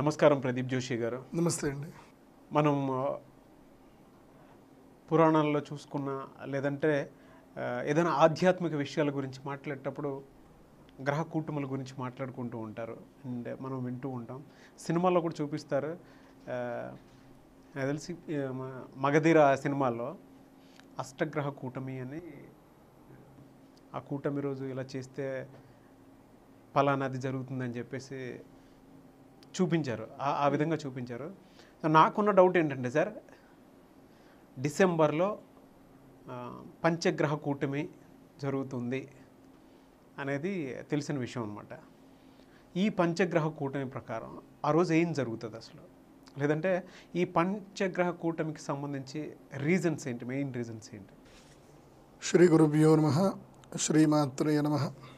నమస్కారం ప్రదీప్ జోషి గారు నమస్తే అండి మనం ఆ, పురాణాల్లో చూసుకున్న లేదంటే ఆ, ఏదైనా ఆధ్యాత్మిక విషయాల గురించి మాట్లాడేటప్పుడు గ్రహ కూటముల గురించి మాట్లాడుకుంటూ ఉంటారు అండ్ మనం వింటూ ఉంటాం సినిమాల్లో కూడా చూపిస్తారు ఆ, నాకు తెలిసి ఆ, మ- మగధీర సినిమాల్లో అష్టగ్రహ కూటమి అని ఆ కూటమి రోజు ఇలా చేస్తే ఫలానాది జరుగుతుందని చెప్పేసి చూపించారు ఆ- ఆ విధంగా చూపించారు సో నాకున్న డౌట్ ఏంటంటే సార్ డిసెంబర్లో ఆ, పంచగ్రహ కూటమి జరుగుతుంది అనేది తెలిసిన విషయం అనమాట ఈ పంచగ్రహ కూటమి ప్రకారం ఆ రోజు ఏం జరుగుతుంది అసలు లేదంటే ఈ పంచగ్రహ కూటమికి సంబంధించి రీజన్స్ ఏంటి మెయిన్ రీజన్స్ ఏంటి శ్రీ గురుభ్యో నమ శ్రీమాత్రే నమ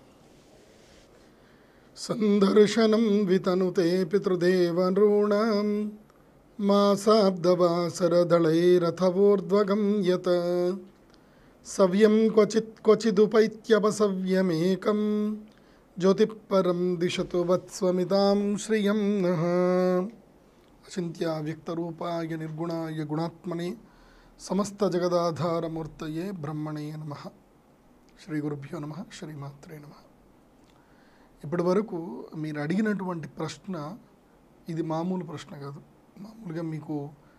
సందర్శనం వితనుతే పితృదేవనృణాం మాసాబ్దవాసరదళైరథవోర్ధ్వగం యత సవ్యం క్వచిత్ క్వచిదుపైత్యపసవ్యమేకం జ్యోతిపరం దిశతు వత్స్వమితాం శ్రియం నః అచింత్య వ్యక్తరూపాయ నిర్గుణాయ గుణాత్మనే సమస్త జగదాధారమూర్తయే బ్రహ్మణే నమ శ్రీ గురుభ్యో నమ శ్రీమాత్రే నమ ఇప్పటి వరకు మీరు అడిగినటువంటి ప్రశ్న ఇది మామూలు ప్రశ్న కాదు మామూలుగా మీకు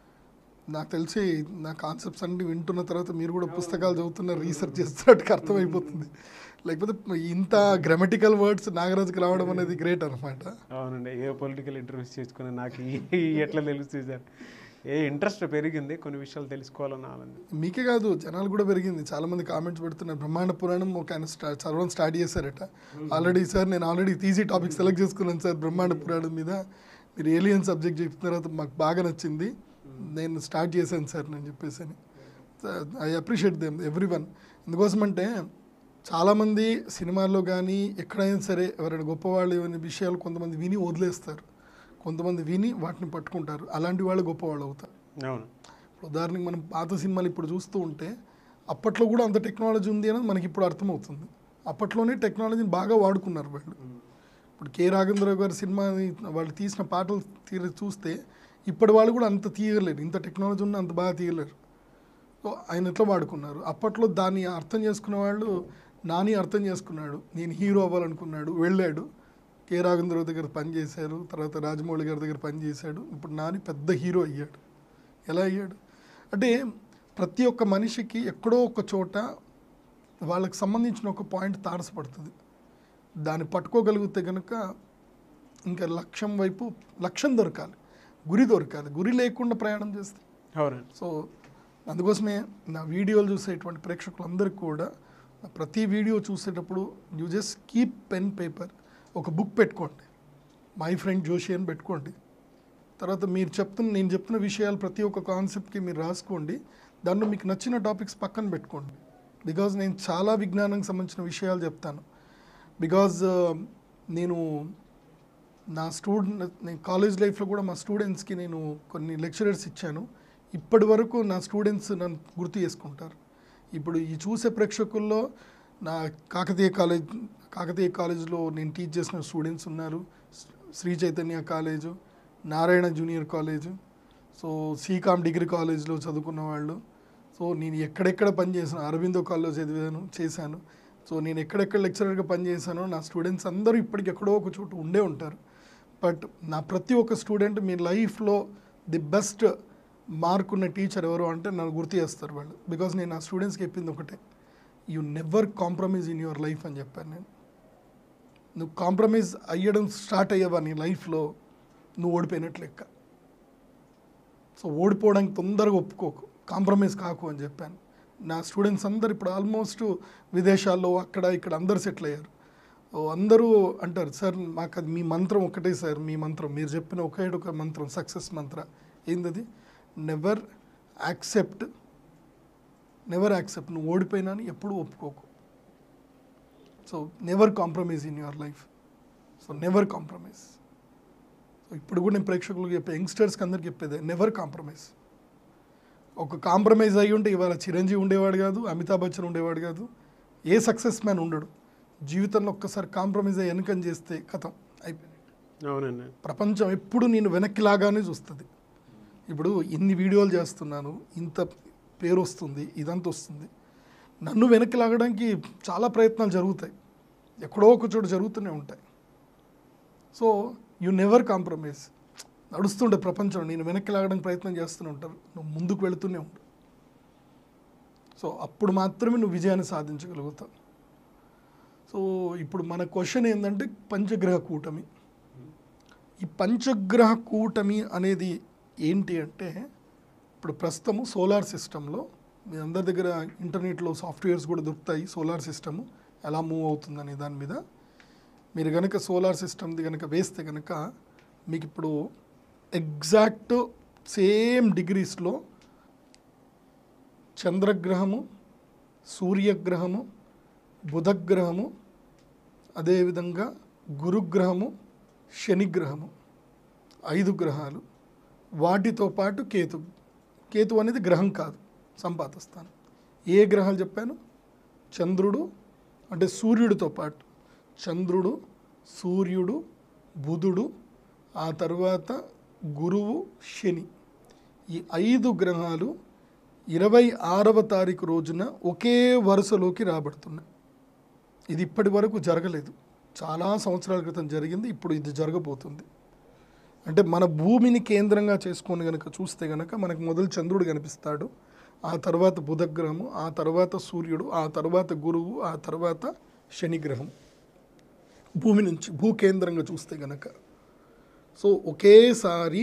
నాకు తెలిసి నా కాన్సెప్ట్స్ అన్ని వింటున్న తర్వాత మీరు కూడా పుస్తకాలు చదువుతున్న రీసెర్చ్ చేస్తున్నట్టుగా అర్థమైపోతుంది లేకపోతే ఇంత గ్రామటికల్ వర్డ్స్ నాగరాజుకి రావడం అనేది గ్రేట్ అనమాట అవునండి ఏ పొలిటికల్ ఇంటర్వ్యూస్ చేసుకుని నాకు ఈ- ఈ ఎట్లా తెలుస్తుంది సార్ ఏ ఇంట్రెస్ట్ పెరిగింది కొన్ని విషయాలు తెలుసుకోవాలని ఆనందం మీకే కాదు జనాలు కూడా పెరిగింది చాలా మంది కామెంట్స్ పెడుతున్నారు బ్రహ్మాండ పురాణం ఒక ఆయన స్టా చదవడం స్టార్ట్ చేశారట ఆల్రెడీ సార్ నేను ఆల్రెడీ తీసి టాపిక్ సెలెక్ట్ చేసుకున్నాను సార్ బ్రహ్మాండ పురాణం మీద మీరు ఏలియన్ సబ్జెక్ట్ చెప్పిన తర్వాత మాకు బాగా నచ్చింది నేను స్టార్ట్ చేశాను సార్ నేను చెప్పేసి అని I appreciate them every one ఎందుకోసమంటే చాలామంది సినిమాల్లో కానీ ఎక్కడైనా సరే ఎవరైనా గొప్పవాళ్ళు ఏమైనా విషయాలు కొంతమంది విని వదిలేస్తారు కొంతమంది విని వాటిని పట్టుకుంటారు అలాంటి వాళ్ళు గొప్పవాళ్ళు అవుతారు అవును ఇప్పుడు ఉదాహరణకి మనం పాత సినిమాలు ఇప్పుడు చూస్తూ ఉంటే అప్పట్లో కూడా అంత టెక్నాలజీ ఉంది అనేది మనకి ఇప్పుడు అర్థమవుతుంది అప్పట్లోనే టెక్నాలజీని బాగా వాడుకున్నారు వాళ్ళు ఇప్పుడు కే రాఘవేంద్రరావు గారి సినిమాని వాళ్ళు తీసిన పాటలు తీర చూస్తే ఇప్పటి వాళ్ళు కూడా అంత తీయలేరు ఇంత టెక్నాలజీ ఉన్న అంత బాగా తీయలేరు సో ఆయన ఎట్లా వాడుకున్నారు అప్పట్లో దాన్ని అర్థం చేసుకున్న వాళ్ళు నాని అర్థం చేసుకున్నాడు నేను హీరో అవ్వాలనుకున్నాడు వెళ్ళాడు కే రాఘవేంద్రరావు దగ్గర పనిచేశారు తర్వాత రాజమౌళి గారి దగ్గర పనిచేశాడు ఇప్పుడు నాని పెద్ద హీరో అయ్యాడు ఎలా అయ్యాడు అంటే ప్రతి ఒక్క మనిషికి ఎక్కడో ఒక చోట వాళ్ళకి సంబంధించిన ఒక పాయింట్ తారసపడుతుంది దాన్ని పట్టుకోగలిగితే కనుక ఇంకా లక్ష్యం వైపు లక్ష్యం దొరకాలి గురి దొరకాలి గురి లేకుండా ప్రయాణం చేస్తే అవునండి సో అందుకోసమే నా వీడియోలు చూసేటువంటి ప్రేక్షకులందరికీ కూడా నా ప్రతి వీడియో చూసేటప్పుడు you just keep pen paper ఒక బుక్ పెట్టుకోండి మై ఫ్రెండ్ జోషి అని పెట్టుకోండి తర్వాత మీరు చెప్తున్న నేను చెప్తున్న విషయాలు ప్రతి ఒక్క కాన్సెప్ట్కి మీరు రాసుకోండి దాంట్లో మీకు నచ్చిన టాపిక్స్ పక్కన పెట్టుకోండి బికాజ్ నేను చాలా విజ్ఞానానికి సంబంధించిన విషయాలు చెప్తాను బికాజ్ నేను నా స్టూడెంట్ నేను కాలేజ్ లైఫ్లో కూడా మా స్టూడెంట్స్కి నేను కొన్ని లెక్చరర్స్ ఇచ్చాను ఇప్పటి వరకు నా స్టూడెంట్స్ నన్ను గుర్తు చేసుకుంటారు ఇప్పుడు ఈ చూసే ప్రేక్షకుల్లో నా కాకతీయ కాలేజ్ కాకతీయ కాలేజ్లో నేను టీచ్ చేసిన స్టూడెంట్స్ ఉన్నారు Sri Chaitanya college Narayana junior college so సీకామ్ డిగ్రీ కాలేజ్లో చదువుకున్న వాళ్ళు సో నేను ఎక్కడెక్కడ పనిచేసాను అరవిందో కాలేజ్ చదివాను చేశాను సో నేను ఎక్కడెక్కడ లెక్చరర్గా పనిచేశానో నా స్టూడెంట్స్ అందరూ ఇప్పటికి ఎక్కడో ఒక చోట ఉండే ఉంటారు బట్ నా ప్రతి ఒక్క స్టూడెంట్ మీ లైఫ్లో ది బెస్ట్ మార్క్ ఉన్న టీచర్ ఎవరు అంటే నన్ను గుర్తు చేస్తారు వాళ్ళు బికాజ్ నేను నా స్టూడెంట్స్కి చెప్పింది ఒకటే you never compromise in your life అని చెప్పాను నేను నువ్వు కాంప్రమైజ్ అయ్యడం స్టార్ట్ అయ్యావా నీ లైఫ్లో నువ్వు ఓడిపోయినట్లు లెక్క సో ఓడిపోవడానికి తొందరగా ఒప్పుకోకు కాంప్రమైజ్ కాకు అని చెప్పాను నా స్టూడెంట్స్ అందరు ఇప్పుడు ఆల్మోస్ట్ విదేశాల్లో అక్కడ ఇక్కడ అందరు సెటిల్ అయ్యారు ఓ అందరూ అంటారు సార్ మాకు అది మీ మంత్రం ఒకటే సార్ మీ మంత్రం మీరు చెప్పిన ఒకే ఒక మంత్రం సక్సెస్ మంత్ర ఏందది నెవర్ యాక్సెప్ట్ నెవర్ యాక్సెప్ట్ నువ్వు ఓడిపోయినా అని ఎప్పుడూ ఒప్పుకోకు so never compromise in your life so never compromise so ఇప్పుడు కూడా నేను ప్రేక్షకులకు చెప్పే యంగ్స్టర్స్కి అందరికి చెప్పేది నెవర్ కాంప్రమైజ్ ఒక కాంప్రమైజ్ అయ్యి ఉంటే ఇవాళ చిరంజీవి ఉండేవాడు కాదు అమితాబ్ బచ్చన్ ఉండేవాడు కాదు ఏ సక్సెస్ మ్యాన్ ఉండడు జీవితంలో ఒక్కసారి కాంప్రమైజ్ అయ్యి వెనుకని చేస్తే కథం అయిపోయింది అవునండి ప్రపంచం ఎప్పుడు నేను వెనక్కి లాగానే చూస్తుంది ఇప్పుడు ఇన్ని వీడియోలు చేస్తున్నాను ఇంత పేరు వస్తుంది ఇదంతా వస్తుంది నన్ను వెనక్కి లాగడానికి చాలా ప్రయత్నాలు జరుగుతాయి ఎక్కడో ఒక చోట జరుగుతూనే ఉంటాయి సో యు నెవర్ కాంప్రమైజ్ నడుస్తుండే ప్రపంచం నేను వెనక్కి లాగడానికి ప్రయత్నం చేస్తూనే ఉంటారు నువ్వు ముందుకు వెళుతూనే ఉంటావు సో అప్పుడు మాత్రమే నువ్వు విజయాన్ని సాధించగలుగుతావు సో ఇప్పుడు మన క్వశ్చన్ ఏంటంటే పంచగ్రహ కూటమి ఈ పంచగ్రహ కూటమి అనేది ఏంటి అంటే ఇప్పుడు ప్రస్తుతము సోలార్ సిస్టంలో మీ అందరి దగ్గర ఇంటర్నెట్లో సాఫ్ట్వేర్స్ కూడా దొరుకుతాయి సోలార్ సిస్టము ఎలా మూవ్ అవుతుందనే దాని మీద మీరు కనుక సోలార్ సిస్టమ్ది కనుక వేస్తే కనుక మీకు ఇప్పుడు ఎగ్జాక్ట్ సేమ్ డిగ్రీస్లో చంద్రగ్రహము సూర్యగ్రహము బుధగ్రహము అదేవిధంగా గురుగ్రహము శనిగ్రహము ఐదు గ్రహాలు వాటితో పాటు కేతు కేతు అనేది గ్రహం కాదు సంపాత స్థానం ఏ గ్రహాలు చెప్పాను చంద్రుడు అంటే సూర్యుడితో పాటు చంద్రుడు సూర్యుడు బుధుడు ఆ తర్వాత గురువు శని ఈ ఐదు గ్రహాలు ఇరవై ఆరవ తారీఖు రోజున ఒకే వరుసలోకి రాబడుతున్నాయి ఇది ఇప్పటి వరకు జరగలేదు చాలా సంవత్సరాల క్రితం జరిగింది ఇప్పుడు ఇది జరగబోతుంది అంటే మన భూమిని కేంద్రంగా చేసుకొని కనుక చూస్తే కనుక మనకు మొదలు చంద్రుడు కనిపిస్తాడు ఆ తర్వాత బుధగ్రహము ఆ తర్వాత సూర్యుడు ఆ తర్వాత గురువు ఆ తర్వాత శనిగ్రహం భూమి నుంచి భూ కేంద్రంగా చూస్తే గనక సో ఒకేసారి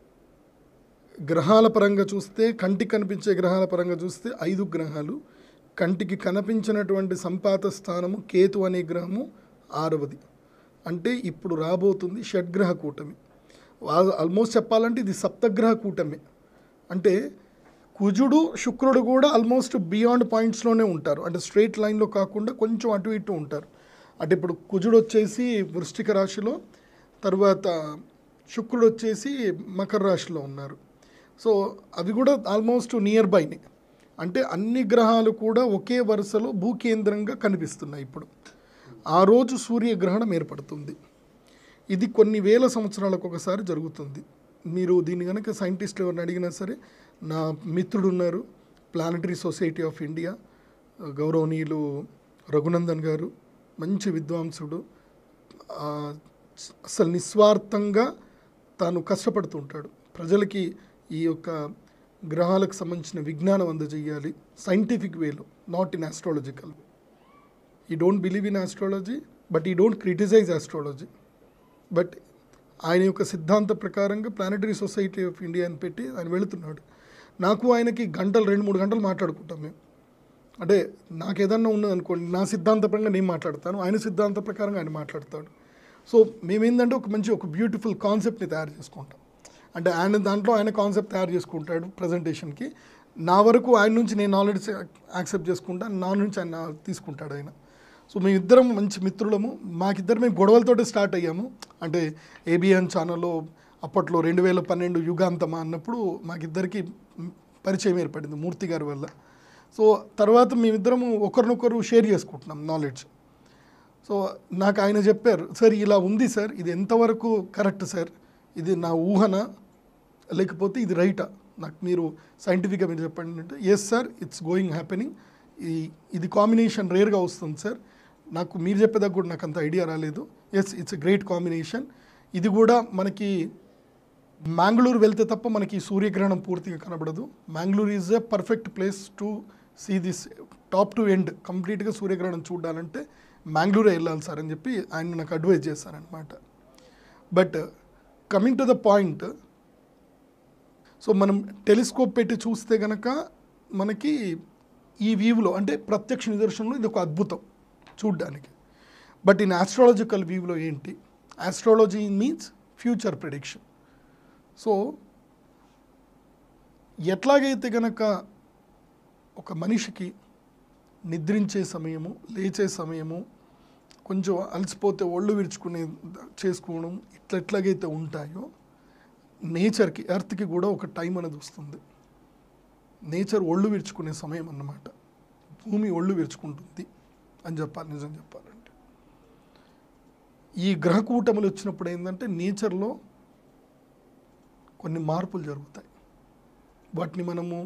గ్రహాల పరంగా చూస్తే కంటికి కనిపించే గ్రహాల పరంగా చూస్తే ఐదు గ్రహాలు కంటికి కనిపించినటువంటి సంపాత స్థానము కేతు అనే గ్రహము ఆరవది అంటే ఇప్పుడు రాబోతుంది షడ్గ్రహ కూటమి ఆల్మోస్ట్ చెప్పాలంటే ఇది సప్తగ్రహ కూటమి అంటే కుజుడు శుక్రుడు కూడా ఆల్మోస్ట్ బియాండ్ పాయింట్స్లోనే ఉంటారు అంటే స్ట్రైట్ లైన్లో కాకుండా కొంచెం అటు ఇటు ఉంటారు అంటే ఇప్పుడు కుజుడు వచ్చేసి వృశ్చిక రాశిలో తర్వాత శుక్రుడు వచ్చేసి మకర రాశిలో ఉన్నారు సో అవి కూడా ఆల్మోస్ట్ నియర్ బైనే అంటే అన్ని గ్రహాలు కూడా ఒకే వరుసలో భూకేంద్రంగా కనిపిస్తున్నాయి ఇప్పుడు ఆ రోజు సూర్యగ్రహణం ఏర్పడుతుంది ఇది కొన్ని వేల సంవత్సరాలకు ఒకసారి జరుగుతుంది మీరు దీన్ని కనుక సైంటిస్టులు ఎవరిని అడిగినా సరే నా మిత్రుడు ఉన్నారు ప్లానటరీ సొసైటీ ఆఫ్ ఇండియా గౌరవనీయులు రఘునందన్ గారు మంచి విద్వాంసుడు ఆ, అసలు నిస్వార్థంగా తాను కష్టపడుతూ ఉంటాడు ప్రజలకి ఈ యొక్క గ్రహాలకు సంబంధించిన విజ్ఞానం అందజేయాలి సైంటిఫిక్ వేలో not in astrological he don't believe in astrology but he don't criticize astrology but ఆయన యొక్క సిద్ధాంత ప్రకారంగా ప్లానటరీ సొసైటీ ఆఫ్ ఇండియా అని పెట్టి ఆయన వెళుతున్నాడు నాకు ఆయనకి గంటలు రెండు మూడు గంటలు మాట్లాడుకుంటాం మేము అంటే నాకు ఏదన్నా ఉన్నది అనుకోండి నా సిద్ధాంతపరంగా నేను మాట్లాడతాను ఆయన సిద్ధాంత ప్రకారంగా ఆయన మాట్లాడతాడు సో మేమేందంటే ఒక మంచి ఒక బ్యూటిఫుల్ కాన్సెప్ట్ని తయారు చేసుకుంటాం అంటే ఆయన దాంట్లో ఆయన కాన్సెప్ట్ తయారు చేసుకుంటాడు ప్రజెంటేషన్కి నా వరకు ఆయన నుంచి నేను నాలెడ్జ్ యాక్సెప్ట్ చేసుకుంటా నా నుంచి ఆయన తీసుకుంటాడు ఆయన సో మేమిద్దరం మంచి మిత్రులము మాకిద్దరు మేము గొడవలతోటి స్టార్ట్ అయ్యాము అంటే ఏబిఎన్ ఛానల్లో అప్పట్లో రెండు వేల పన్నెండు యుగాంతమా అన్నప్పుడు మాకిద్దరికి పరిచయం ఏర్పడింది మూర్తి గారి వల్ల సో తర్వాత మేమిద్దరము ఒకరినొకరు షేర్ చేసుకుంటున్నాం నాలెడ్జ్ సో నాకు ఆయన చెప్పారు సార్ ఇలా ఉంది సార్ ఇది ఎంతవరకు కరెక్ట్ సార్ ఇది నా ఊహన లేకపోతే ఇది రైటా నాకు మీరు సైంటిఫిక్గా మీరు చెప్పండి అంటే yes sir it's going happening ఈ ఇది కాంబినేషన్ రేర్గా వస్తుంది సార్ నాకు మీరు చెప్పేదాకా కూడా నాకు అంత ఐడియా రాలేదు ఎస్ ఇట్స్ గ్రేట్ కాంబినేషన్ ఇది కూడా మనకి మ్యాంగ్లూరు వెళ్తే తప్ప మనకి సూర్యగ్రహణం పూర్తిగా కనబడదు Mangalore is a perfect place to see this top to end కంప్లీట్గా సూర్యగ్రహణం చూడాలంటే మ్యాంగ్లూరే వెళ్ళాలి సార్ అని చెప్పి ఆయన నాకు అడ్వైజ్ చేశారనమాట but coming to the point so మనం టెలిస్కోప్ పెట్టి చూస్తే గనక మనకి ఈ వ్యూలో అంటే ప్రత్యక్ష నిదర్శనంలో ఇది ఒక అద్భుతం చూడ్డానికి బట్ ఇన్ ఆస్ట్రాలజికల్ వ్యూలో ఏంటి astrology means future prediction so ఎట్లాగైతే గనక ఒక మనిషికి నిద్రించే సమయము లేచే సమయము కొంచెం అలసిపోతే ఒళ్ళు విరుచుకునే చేసుకోవడం ఇట్లా ఎట్లాగైతే ఉంటాయో నేచర్కి ఎర్త్కి కూడా ఒక టైం అనేది వస్తుంది నేచర్ ఒళ్ళు విరుచుకునే సమయం అన్నమాట భూమి ఒళ్ళు విరుచుకుంటుంది అని చెప్పాలి నిజం చెప్పాలంటే ఈ గ్రహకూటములు వచ్చినప్పుడు ఏంటంటే నేచర్లో కొన్ని మార్పులు జరుగుతాయి వాటిని మనము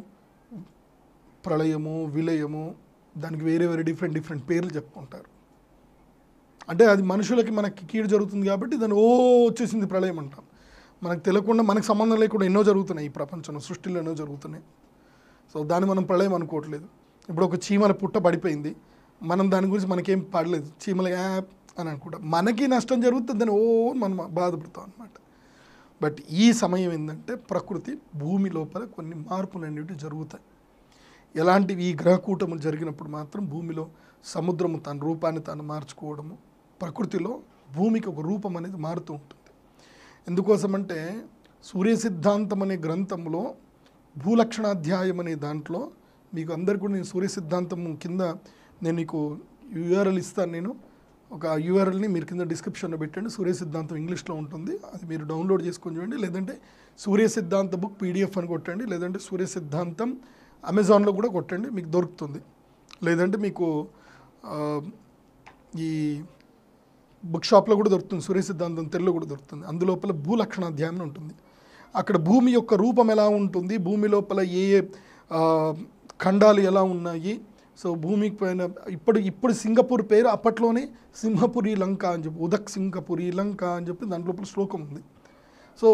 ప్రళయము విలయము దానికి వేరే వేరే డిఫరెంట్ డిఫరెంట్ పేర్లు చెప్పుకుంటారు అంటే అది మనుషులకి మనకి కీడు జరుగుతుంది కాబట్టి దాన్ని ఓ వచ్చేసింది ప్రళయం అంటాం మనకు తెలియకుండా మనకు సంబంధం లేకుండా ఎన్నో జరుగుతున్నాయి ఈ ప్రపంచంలో సృష్టిలో ఎన్నో జరుగుతున్నాయి సో దాన్ని మనం ప్రళయం అనుకోవట్లేదు ఇప్పుడు ఒక చీమల పుట్ట పడిపోయింది మనం దాని గురించి మనకేం పడలేదు చీమల యాప్ అని అనుకుంటాం మనకి నష్టం జరుగుతుంది దాన్ని ఓ మనం బాధపడతాం అనమాట బట్ ఈ సమయం ఏంటంటే ప్రకృతి భూమి లోపల కొన్ని మార్పులు అనేవి జరుగుతాయి ఎలాంటివి ఈ గ్రహకూటములు జరిగినప్పుడు మాత్రం భూమిలో సముద్రము తన రూపాన్ని తాను మార్చుకోవడము ప్రకృతిలో భూమికి ఒక రూపం అనేది మారుతూ ఉంటుంది ఎందుకోసమంటే సూర్య సిద్ధాంతం అనే గ్రంథంలో భూలక్షణాధ్యాయం అనే దాంట్లో మీకు అందరికీ కూడా నేను సూర్య సిద్ధాంతం కింద నేను మీకు యూఆర్ఎల్ ఇస్తాను నేను ఒక యూఆర్ఎల్ని మీరు కింద డిస్క్రిప్షన్లో పెట్టండి సూర్య సిద్ధాంతం ఇంగ్లీష్లో ఉంటుంది అది మీరు డౌన్లోడ్ చేసుకొని చూడండి లేదంటే సూర్య సిద్ధాంత బుక్ పీడిఎఫ్ అని కొట్టండి లేదంటే సూర్య సిద్ధాంతం అమెజాన్లో కూడా కొట్టండి మీకు దొరుకుతుంది లేదంటే మీకు ఆ, ఈ బుక్ షాప్లో కూడా దొరుకుతుంది సూర్య సిద్ధాంతం తెలుగులో కూడా దొరుకుతుంది అందులోపల భూ లక్షణాధ్యాయం అని ఉంటుంది అక్కడ భూమి యొక్క రూపం ఎలా ఉంటుంది భూమి లోపల ఏ ఏ ఆ, ఖండాలు ఎలా ఉన్నాయి సో భూమికి పైన ఇప్పుడు ఇప్పుడు సింగపూర్ పేరు అప్పట్లోనే సింహపురి లంక అని చెప్పి ఉదక్ సింగపురి లంక అని చెప్పి దాంట్లో శ్లోకం ఉంది సో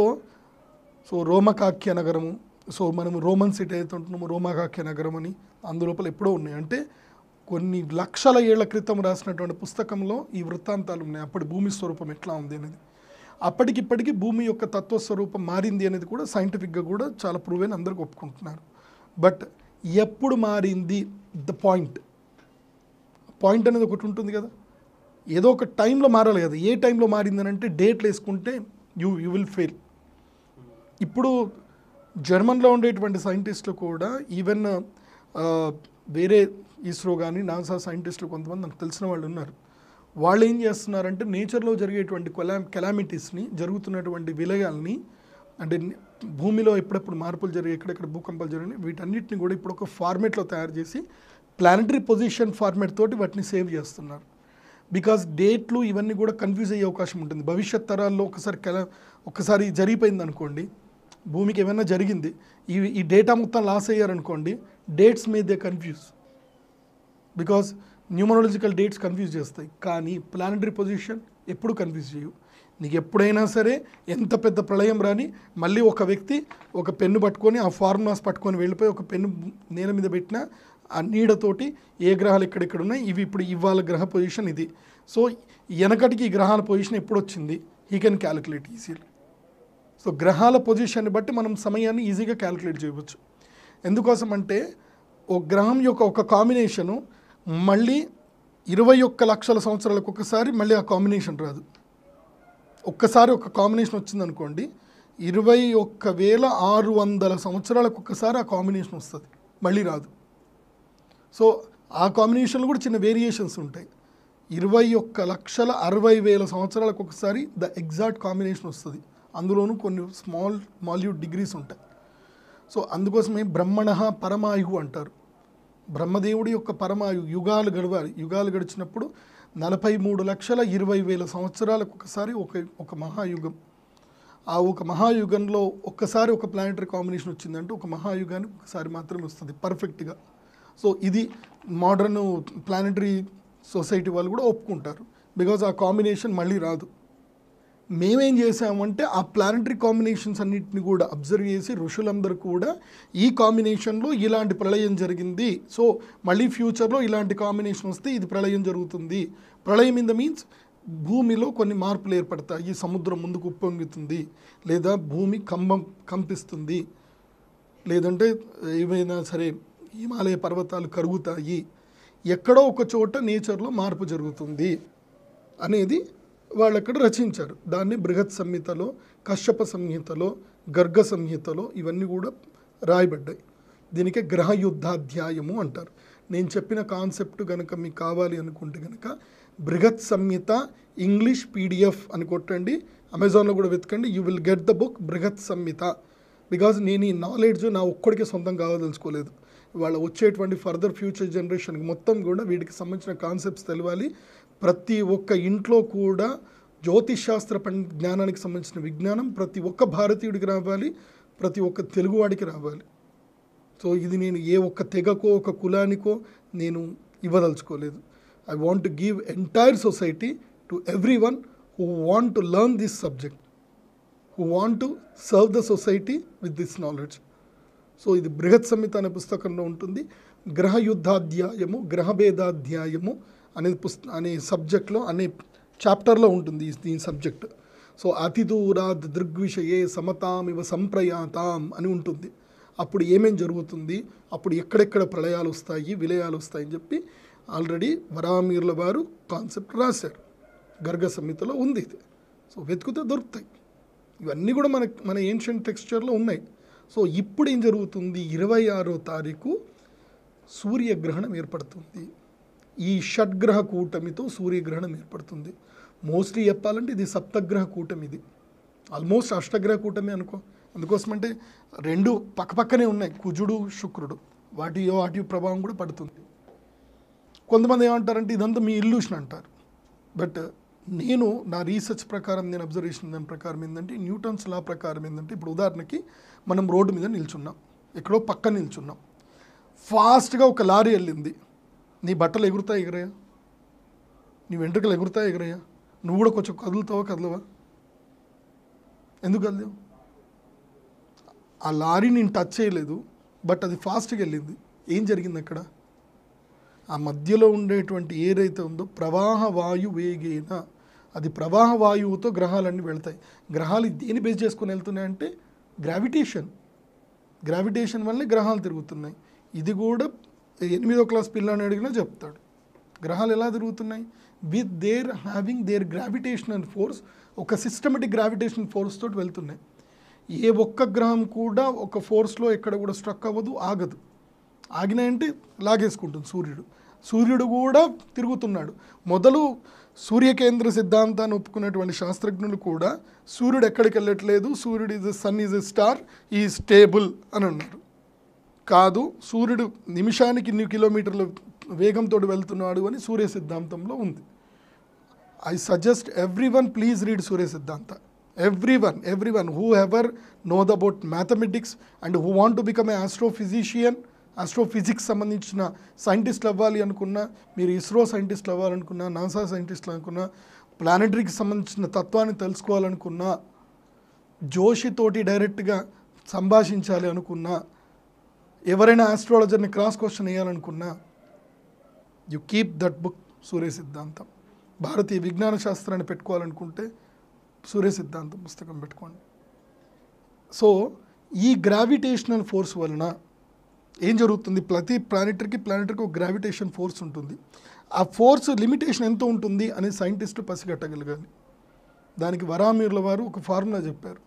సో రోమకాఖ్య నగరము సో మనము రోమన్ సిటీ అయితే ఉంటున్నాము రోమకాఖ్య నగరం అని అందులోపల ఎప్పుడో ఉన్నాయి అంటే కొన్ని లక్షల ఏళ్ల క్రితం రాసినటువంటి పుస్తకంలో ఈ వృత్తాంతాలు ఉన్నాయి అప్పటి భూమి స్వరూపం ఎట్లా ఉంది అనేది అప్పటికిప్పటికి భూమి యొక్క తత్వస్వరూపం మారింది అనేది కూడా సైంటిఫిక్గా కూడా చాలా ప్రూవెన్ అందరికి ఒప్పుకుంటున్నారు బట్ ఎప్పుడు మారింది ద పాయింట్ పాయింట్ అనేది ఒకటి ఉంటుంది కదా ఏదో ఒక టైంలో మారాలి కదా ఏ టైంలో మారిందని అంటే డేట్లు వేసుకుంటే యూ యూ విల్ ఫెయిల్ ఇప్పుడు జర్మన్లో ఉండేటువంటి సైంటిస్టులు కూడా ఈవెన్ ఆ, వేరే ఇస్రో కానీ నాసా సైంటిస్టులు కొంతమంది నాకు తెలిసిన వాళ్ళు ఉన్నారు వాళ్ళు ఏం చేస్తున్నారంటే నేచర్లో జరిగేటువంటి కొలా కెలామిటీస్ని జరుగుతున్నటువంటి విలయాల్ని అంటే ని- భూమిలో ఎప్పుడెప్పుడు మార్పులు జరిగి ఎక్కడెక్కడ భూకంపాలు జరిగినాయి వీటన్నిటిని కూడా ఇప్పుడు ఒక ఫార్మేట్లో తయారు చేసి ప్లానటరీ పొజిషన్ ఫార్మేట్ తోటి వాటిని సేవ్ చేస్తున్నారు బికాస్ డేట్లు ఇవన్నీ కూడా కన్ఫ్యూజ్ అయ్యే అవకాశం ఉంటుంది భవిష్యత్ తరాల్లో ఒకసారి కల ఒకసారి జరిగిపోయింది అనుకోండి భూమికి ఏమైనా జరిగింది ఈ ఈ డేటా మొత్తం లాస్ అయ్యారనుకోండి డేట్స్ మీద they confuse because numerological dates confuse చేస్తాయి కానీ ప్లానటరీ పొజిషన్ ఎప్పుడు కన్ఫ్యూజ్ చేయవు నీకు ఎప్పుడైనా సరే ఎంత పెద్ద ప్రళయం రాని మళ్ళీ ఒక వ్యక్తి ఒక పెన్ను పట్టుకొని ఆ ఫార్ములాస్ పట్టుకొని వెళ్ళిపోయి ఒక పెన్ను నేల మీద పెట్టిన ఆ నీడతోటి ఏ గ్రహాలు ఎక్కడెక్కడ ఉన్నాయి ఇవి ఇప్పుడు ఇవాళ గ్రహ పొజిషన్ ఇది సో వెనకటికి ఈ గ్రహాల పొజిషన్ ఎప్పుడు వచ్చింది he can calculate easily so గ్రహాల పొజిషన్ని బట్టి మనం సమయాన్ని ఈజీగా క్యాలిక్యులేట్ చేయవచ్చు ఎందుకోసం అంటే ఒక గ్రహం యొక్క ఒక కాంబినేషను మళ్ళీ ఇరవై ఒక్క లక్షల సంవత్సరాలకు ఒకసారి మళ్ళీ ఆ కాంబినేషన్ రాదు ఒక్కసారి ఒక కాంబినేషన్ వచ్చిందనుకోండి ఇరవై ఒక్క వేల ఆరు వందల సంవత్సరాలకు ఒక్కసారి ఆ కాంబినేషన్ వస్తుంది మళ్ళీ రాదు సో ఆ కాంబినేషన్లో కూడా చిన్న వేరియేషన్స్ ఉంటాయి ఇరవై ఒక్క లక్షల అరవై వేల సంవత్సరాలకు ఒకసారి ద ఎగ్జాక్ట్ కాంబినేషన్ వస్తుంది అందులోనూ కొన్ని స్మాల్ మాల్యూట్ డిగ్రీస్ ఉంటాయి సో అందుకోసమే బ్రహ్మణ పరమాయు అంటారు బ్రహ్మదేవుడి యొక్క పరమాయు యుగాలు గడవాలి యుగాలు గడిచినప్పుడు నలభై మూడు లక్షల ఇరవై వేల సంవత్సరాలకు ఒకసారి ఒక ఒక మహాయుగం ఆ ఒక మహాయుగంలో ఒక్కసారి ఒక ప్లానటరీ కాంబినేషన్ వచ్చిందంటే ఒక మహాయుగానికి ఒకసారి మాత్రమే వస్తుంది పర్ఫెక్ట్గా సో ఇది మోడర్న్ ప్లానటరీ సొసైటీ వాళ్ళు కూడా ఒప్పుకుంటారు బికాజ్ ఆ కాంబినేషన్ మళ్ళీ రాదు మేమేం చేసామంటే ఆ ప్లానటరీ కాంబినేషన్స్ అన్నిటిని కూడా అబ్జర్వ్ చేసి ఋషులందరూ కూడా ఈ కాంబినేషన్లో ఇలాంటి ప్రళయం జరిగింది సో మళ్ళీ ఫ్యూచర్లో ఇలాంటి కాంబినేషన్ వస్తే ఇది ప్రళయం జరుగుతుంది ప్రళయం ఇన్ ద మీన్స్ భూమిలో కొన్ని మార్పులు ఏర్పడతాయి సముద్రం ముందుకు ఉప్పొంగుతుంది లేదా భూమి కంబం కంపిస్తుంది లేదంటే ఏవైనా సరే హిమాలయ పర్వతాలు కరుగుతాయి ఎక్కడో ఒక చోట నేచర్లో మార్పు జరుగుతుంది అనేది వాళ్ళు అక్కడ రచించారు దాన్ని బృహత్ సంహితలో కశ్యప సంహితలో గర్గ సంహితలో ఇవన్నీ కూడా రాయబడ్డాయి దీనికి గ్రహ యుద్ధాధ్యాయము అంటారు నేను చెప్పిన కాన్సెప్ట్ కనుక మీకు కావాలి అనుకుంటే కనుక బృహత్ సంహిత ఇంగ్లీష్ పీడిఎఫ్ అని కొట్టండి అమెజాన్లో కూడా వెతకండి you will get the book Brihat Samhita because నేను ఈ నాలెడ్జ్ నా ఒక్కడికే సొంతం కావాలనుకోలేదు వాళ్ళ వచ్చేటువంటి ఫర్దర్ ఫ్యూచర్ జనరేషన్కి మొత్తం కూడా వీటికి సంబంధించిన కాన్సెప్ట్స్ తెలవాలి ప్రతి ఒక్క ఇంట్లో కూడా జ్యోతిష్ శాస్త్ర పం జ్ఞానానికి సంబంధించిన విజ్ఞానం ప్రతి ఒక్క భారతీయుడికి రావాలి ప్రతి ఒక్క తెలుగువాడికి రావాలి సో ఇది నేను ఏ ఒక్క తెగకో ఒక కులానికో నేను ఇవ్వదలుచుకోలేదు I want to give entire society to every one who want to learn this subject who want to serve the society with this knowledge so ఇది బృహత్ సంహిత అనే పుస్తకంలో ఉంటుంది గ్రహ యుద్ధాధ్యాయము గ్రహభేదాధ్యాయము అనే పుస్త అనే సబ్జెక్ట్లో అనే చాప్టర్లో ఉంటుంది ఈ- దీని సబ్జెక్ట్ సో అతి దూరాద్ దృగ్విషయే సమతామివ సంప్రయాతాం అని ఉంటుంది అప్పుడు ఏమేం జరుగుతుంది అప్పుడు ఎక్కడెక్కడ ప్రళయాలు వస్తాయి విలయాలు వస్తాయని చెప్పి ఆల్రెడీ వరామీర్ల వారు కాన్సెప్ట్ రాశారు గర్గ సంహితలో ఉంది ఇది సో వెతికితే దొరుకుతాయి ఇవన్నీ కూడా మన మన ఏన్షియంట్ టెక్స్చర్లో ఉన్నాయి సో ఇప్పుడు ఏం జరుగుతుంది ఇరవై ఆరో తారీఖు సూర్యగ్రహణం ఏర్పడుతుంది ఈ షడ్గ్రహ కూటమితో సూర్యగ్రహణం ఏర్పడుతుంది మోస్ట్లీ చెప్పాలంటే ఇది సప్తగ్రహ కూటమి ఇది ఆల్మోస్ట్ అష్టగ్రహ కూటమి అనుకో అందుకోసమంటే రెండు పక్కపక్కనే ఉన్నాయి కుజుడు శుక్రుడు వాటి వాటి ప్రభావం కూడా పడుతుంది కొంతమంది ఏమంటారంటే ఇదంతా మీ ఇల్యూషన్ అంటారు బట్ నేను నా రీసెర్చ్ ప్రకారం నేను అబ్జర్వేషన్ దాని ప్రకారం ఏంటంటే న్యూటన్స్ లా ప్రకారం ఏంటంటే ఇప్పుడు ఉదాహరణకి మనం రోడ్డు మీద నిల్చున్నాం ఎక్కడో పక్కన నిల్చున్నాం ఫాస్ట్గా ఒక లారీ వెళ్ళింది నీ బట్టలు ఎగురుతాయి ఎగరయ్యా నీ వెంట్రుకలు ఎగురుతాయి ఎగరయ్యా నువ్వు కూడా కొంచెం కదులుతావా కదలవా ఎందుకు కదలేవు ఆ లారీ నేను టచ్ చేయలేదు బట్ అది ఫాస్ట్గా వెళ్ళింది ఏం జరిగింది అక్కడ ఆ మధ్యలో ఉండేటువంటి ఏదైతే ఉందో ప్రవాహ వాయు వేగేన అది ప్రవాహ వాయువుతో గ్రహాలన్నీ వెళ్తాయి గ్రహాలు దేని బేస్ చేసుకొని వెళ్తున్నాయంటే గ్రావిటేషన్ గ్రావిటేషన్ వల్లే గ్రహాలు తిరుగుతున్నాయి ఇది కూడా ఎనిమిదో క్లాస్ పిల్లని అడిగినా చెప్తాడు గ్రహాలు ఎలా తిరుగుతున్నాయి with their having their gravitational force ఒక సిస్టమేటిక్ గ్రావిటేషన్ ఫోర్స్ తోటి వెళ్తున్నాయి ఏ ఒక్క గ్రహం కూడా ఒక ఫోర్స్లో ఎక్కడ కూడా స్ట్రక్ అవ్వదు ఆగదు ఆగినాయంటే లాగేసుకుంటుంది సూర్యుడు సూర్యుడు కూడా తిరుగుతున్నాడు మొదలు సూర్యకేంద్ర సిద్ధాంతాన్ని ఒప్పుకున్నటువంటి శాస్త్రజ్ఞులు కూడా సూర్యుడు ఎక్కడికి వెళ్ళట్లేదు సూర్యుడు is sun is a star ఈ స్టేబుల్ అని అన్నారు కాదు సూర్యుడు నిమిషానికి ఇన్ని కిలోమీటర్ల వేగంతో వెళ్తున్నాడు అని సూర్య సిద్ధాంతంలో ఉంది I suggest every one please read Surya Siddhanta every one every one who ever knowed about mathematics and who want to become a astrophysician astrophysics సంబంధించిన సైంటిస్ట్లు అవ్వాలి అనుకున్నా మీరు ఇస్రో సైంటిస్ట్లు అవ్వాలనుకున్నా నాసా సైంటిస్ట్లు అనుకున్నా ప్లానటరీకి సంబంధించిన తత్వాన్ని తెలుసుకోవాలనుకున్నా జోషితోటి డైరెక్ట్గా సంభాషించాలి అనుకున్నా ఎవరైనా ఆస్ట్రాలజర్ని క్రాస్ క్వశ్చన్ వేయాలనుకున్నా you keep that book Surya Siddhantam భారతీయ విజ్ఞాన శాస్త్రాన్ని పెట్టుకోవాలనుకుంటే సూర్య సిద్ధాంతం పుస్తకం పెట్టుకోండి సో ఈ గ్రావిటేషనల్ ఫోర్స్ వలన ఏం జరుగుతుంది ప్రతి ప్లానెటరీకి ప్లానెటరీకి ఒక గ్రావిటేషన్ ఫోర్స్ ఉంటుంది ఆ ఫోర్స్ లిమిటేషన్ ఎంత ఉంటుంది అని సైంటిస్టు పసిగట్టగలగాలి దానికి వరామీర్ల వారు ఒక ఫార్ములా చెప్పారు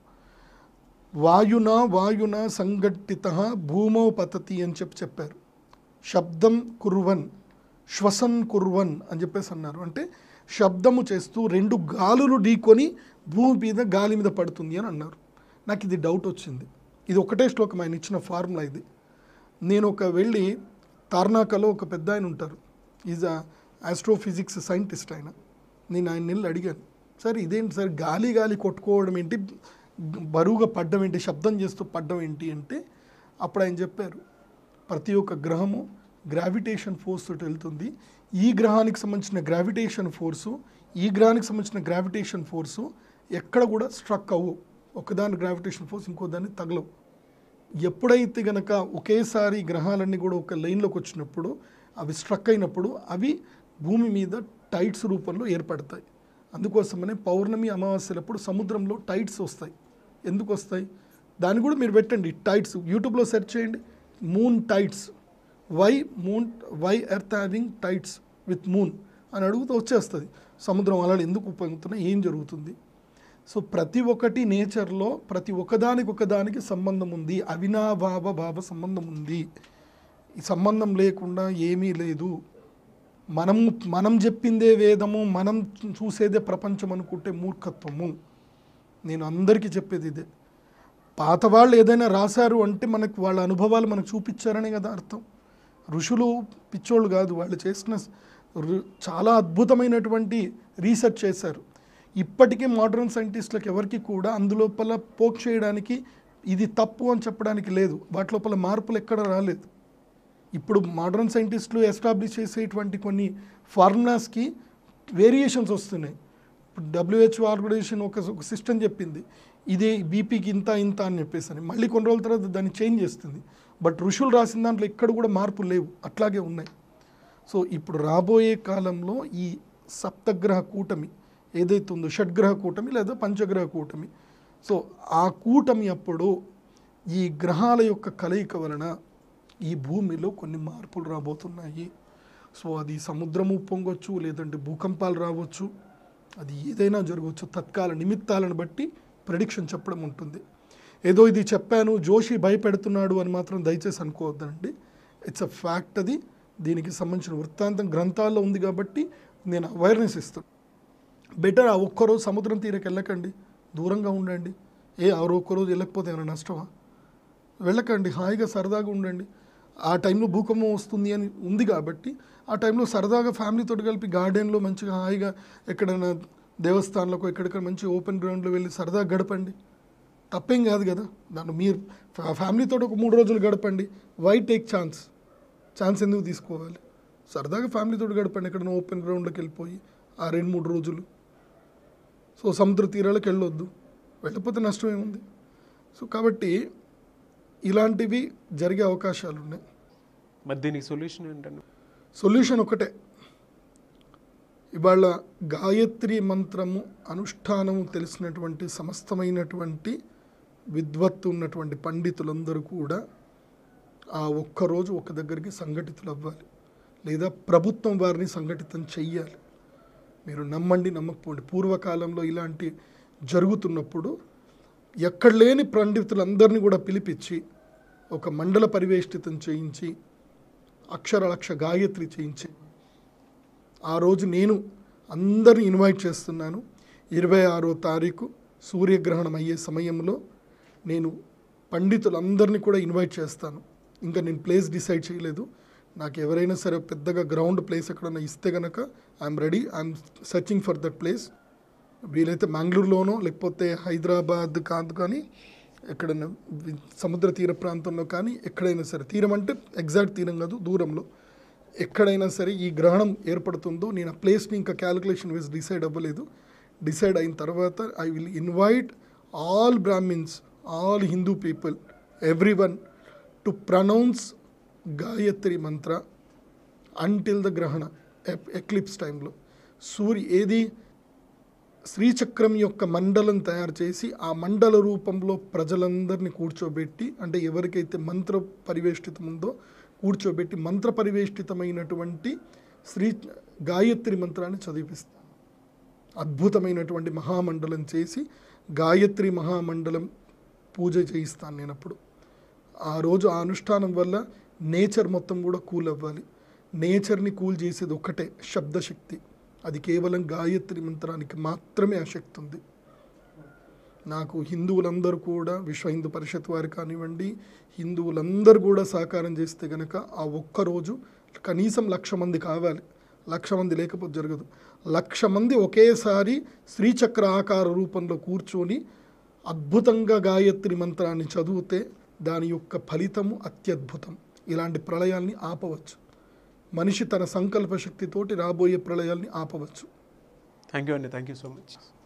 వాయున వాయున సంఘటిత భూమో పతతి అని చెప్పి చెప్పారు శబ్దం కుర్వన్ శ్వసన్ కుర్వన్ అని చెప్పేసి అన్నారు అంటే శబ్దము చేస్తూ రెండు గాలులు ఢీకొని భూమి మీద గాలి మీద పడుతుంది అని అన్నారు నాకు ఇది డౌట్ వచ్చింది ఇది ఒకటే శ్లోకం ఆయన ఇచ్చిన ఫార్ములా ఇది నేను ఒక వెళ్ళి తార్నాకలో ఒక పెద్ద ఆయన ఉంటారు ఈజ్ అ ఆస్ట్రోఫిజిక్స్ సైంటిస్ట్ ఆయన నేను ఆయన వెళ్ళి అడిగాను సార్ ఇదేంటి సార్ గాలి గాలి కొట్టుకోవడం ఏంటి బరువుగా పడ్డం ఏంటి శబ్దం చేస్తూ పడ్డం ఏంటి అంటే అప్పుడు ఆయన చెప్పారు ప్రతి ఒక్క గ్రహము గ్రావిటేషన్ ఫోర్స్ తోటి వెళ్తుంది ఈ గ్రహానికి సంబంధించిన గ్రావిటేషన్ ఫోర్సు ఈ గ్రహానికి సంబంధించిన గ్రావిటేషన్ ఫోర్సు ఎక్కడ కూడా స్ట్రక్ అవ్వు ఒకదాని గ్రావిటేషన్ ఫోర్స్ ఇంకో దాన్ని తగలవు ఎప్పుడైతే గనక ఒకేసారి గ్రహాలన్నీ కూడా ఒక లైన్లోకి వచ్చినప్పుడు అవి స్ట్రక్ అయినప్పుడు అవి భూమి మీద టైట్స్ రూపంలో ఏర్పడతాయి అందుకోసమనే పౌర్ణమి అమావాస్యలప్పుడు సముద్రంలో టైట్స్ వస్తాయి ఎందుకు వస్తాయి దాన్ని కూడా మీరు పెట్టండి టైట్స్ యూట్యూబ్లో సెర్చ్ చేయండి moon tides why moon why earth having tides with moon అని అడుగుతూ వచ్చేస్తుంది సముద్రం అలలు ఎందుకు ఉపయోగుతున్నాయి ఏం జరుగుతుంది సో ప్రతి ఒక్కటి నేచర్లో ప్రతి ఒక్కదానికి ఒకదానికి సంబంధం ఉంది అవినాభావ భావ సంబంధం ఉంది ఈ సంబంధం లేకుండా ఏమీ లేదు మనం మనం చెప్పిందే వేదము మనం చూసేదే ప్రపంచం అనుకుంటే మూర్ఖత్వము నేను అందరికీ చెప్పేది ఇదే పాత వాళ్ళు ఏదైనా రాశారు అంటే మనకు వాళ్ళ అనుభవాలు మనకు చూపించారనే కదా అర్థం ఋషులు పిచ్చోళ్ళు కాదు వాళ్ళు చేసిన రు- చాలా అద్భుతమైనటువంటి రీసెర్చ్ చేశారు ఇప్పటికీ మోడర్న్ సైంటిస్టులకు ఎవరికి కూడా అందులోపల పోక్ చేయడానికి ఇది తప్పు అని చెప్పడానికి లేదు వాటి లోపల మార్పులు ఎక్కడ రాలేదు ఇప్పుడు మోడర్న్ సైంటిస్టులు ఎస్టాబ్లిష్ చేసేటువంటి కొన్ని ఫార్ములాస్కి వేరియేషన్స్ వస్తున్నాయి ఇప్పుడు డబ్ల్యూహెచ్ఓ ఆర్గనైజేషన్ ఒక ఒక సిస్టమ్ చెప్పింది ఇదే బీపీకి ఇంత ఇంత అని చెప్పేసి అని మళ్ళీ కొన్ని రోజుల తర్వాత దాన్ని చేంజ్ చేస్తుంది బట్ ఋషులు రాసిన దాంట్లో ఎక్కడ కూడా మార్పులు లేవు అట్లాగే ఉన్నాయి సో ఇప్పుడు రాబోయే కాలంలో ఈ సప్తగ్రహ కూటమి ఏదైతే ఉందో షడ్గ్రహ కూటమి లేదా పంచగ్రహ కూటమి సో ఆ కూటమి అప్పుడు ఈ గ్రహాల యొక్క కలయిక వలన ఈ భూమిలో కొన్ని మార్పులు రాబోతున్నాయి సో అది సముద్రము పొంగొచ్చు లేదంటే భూకంపాలు రావచ్చు అది ఏదైనా జరగవచ్చు తత్కాల నిమిత్తాలను బట్టి ప్రిడిక్షన్ చెప్పడం ఉంటుంది ఏదో ఇది చెప్పాను జోషి భయపెడుతున్నాడు అని మాత్రం దయచేసి అనుకోవద్దండి ఇట్స్ అ ఫ్యాక్ట్ అది దీనికి సంబంధించిన వృత్తాంతం గ్రంథాల్లో ఉంది కాబట్టి నేను అవేర్నెస్ ఇస్తాను బెటర్ ఆ ఒక్కరోజు సముద్రం తీరకు వెళ్ళకండి దూరంగా ఉండండి ఏ ఆ ఒక్కరోజు వెళ్ళకపోతే ఏమైనా నష్టమా వెళ్ళకండి హాయిగా సరదాగా ఉండండి ఆ టైంలో భూకంపం వస్తుంది అని ఉంది కాబట్టి ఆ టైంలో సరదాగా ఫ్యామిలీతో కలిపి గార్డెన్లో మంచిగా హాయిగా ఎక్కడైనా దేవస్థానంలోకి ఎక్కడికైనా మంచి ఓపెన్ గ్రౌండ్లో వెళ్ళి సరదాగా గడపండి తప్పేం కాదు కదా దాన్ని మీరు ఫ్యా- ఫ్యామిలీతో ఒక మూడు రోజులు గడపండి వై టేక్ ఛాన్స్ ఛాన్స్ ఎందుకు తీసుకోవాలి సరదాగా ఫ్యామిలీతో గడపండి ఎక్కడైనా ఓపెన్ గ్రౌండ్లోకి వెళ్ళిపోయి ఆ రెండు మూడు రోజులు సో సముద్ర తీరాలకు వెళ్ళొద్దు వెళ్ళకపోతే నష్టం ఏముంది సో కాబట్టి ఇలాంటివి జరిగే అవకాశాలు ఉన్నాయి మరి దీనికి సొల్యూషన్ ఏంటండి సొల్యూషన్ ఒకటే ఇవాళ గాయత్రి మంత్రము అనుష్ఠానము తెలిసినటువంటి సమస్తమైనటువంటి విద్వత్తు ఉన్నటువంటి పండితులందరూ కూడా ఆ ఒక్కరోజు ఒక దగ్గరికి సంఘటితులు అవ్వాలి లేదా ప్రభుత్వం వారిని సంఘటితం చెయ్యాలి మీరు నమ్మండి నమ్మకపోండి పూర్వకాలంలో ఇలాంటి జరుగుతున్నప్పుడు ఎక్కడ లేని పండితులందరినీ కూడా పిలిపించి ఒక మండల పరివేష్టితం చేయించి అక్షర లక్ష గాయత్రి చేయించి ఆ రోజు నేను అందరిని ఇన్వైట్ చేస్తున్నాను ఇరవై ఆరో తారీఖు సూర్యగ్రహణం అయ్యే సమయంలో నేను పండితులందరినీ కూడా ఇన్వైట్ చేస్తాను ఇంకా నేను ప్లేస్ డిసైడ్ చేయలేదు నాకు ఎవరైనా సరే పెద్దగా గ్రౌండ్ ప్లేస్ ఎక్కడన్నా ఇస్తే కనుక I'm ready I'm searching for that place వీలైతే మ్యాంగ్లూరులోనో లేకపోతే హైదరాబాద్ కాదు కానీ ఎక్కడైనా వి- సముద్ర తీర ప్రాంతంలో కానీ ఎక్కడైనా సరే తీరం అంటే ఎగ్జాక్ట్ తీరం కాదు దూరంలో ఎక్కడైనా సరే ఈ గ్రహణం ఏర్పడుతుందో నేను ఆ ప్లేస్ని ఇంకా క్యాలిక్యులేషన్ వేసి డిసైడ్ అవ్వలేదు డిసైడ్ అయిన తర్వాత I will invite all Brahmins all Hindu people every one to pronounce Gayatri mantra until the గ్రహణ ఎక్లిప్స్ టైంలో సూర్య ఏది శ్రీచక్రం యొక్క మండలం తయారు చేసి ఆ మండల రూపంలో ప్రజలందరినీ కూర్చోబెట్టి అంటే ఎవరికైతే మంత్ర పరివేష్టితం ఉందో కూర్చోబెట్టి మంత్ర పరివేష్టితమైనటువంటి శ్రీ గాయత్రి మంత్రాన్ని చదివిస్తాను అద్భుతమైనటువంటి మహామండలం చేసి గాయత్రి మహామండలం పూజ చేయిస్తాను నేను అప్పుడు ఆ రోజు ఆ అనుష్ఠానం వల్ల నేచర్ మొత్తం కూడా కూల్ అవ్వాలి నేచర్ని కూల్ చేసేది ఒకటే శబ్దశక్తి అది కేవలం గాయత్రి మంత్రానికి మాత్రమే ఆ శక్తి ఉంది నాకు హిందువులందరూ కూడా విశ్వ హిందూ పరిషత్ వారు కానివ్వండి హిందువులందరూ కూడా సహకారం చేస్తే గనక ఆ ఒక్కరోజు కనీసం లక్ష మంది కావాలి లక్ష మంది లేకపోతే జరగదు లక్ష మంది ఒకేసారి శ్రీచక్ర ఆకార రూపంలో కూర్చొని అద్భుతంగా గాయత్రి మంత్రాన్ని చదివితే దాని యొక్క ఫలితము అత్యద్భుతం ఇలాంటి ప్రళయాల్ని ఆపవచ్చు మనిషి తన సంకల్ప శక్తితోటి రాబోయే ప్రళయాల్ని ఆపవచ్చు థ్యాంక్ యూ అండి థ్యాంక్ యూ సో మచ్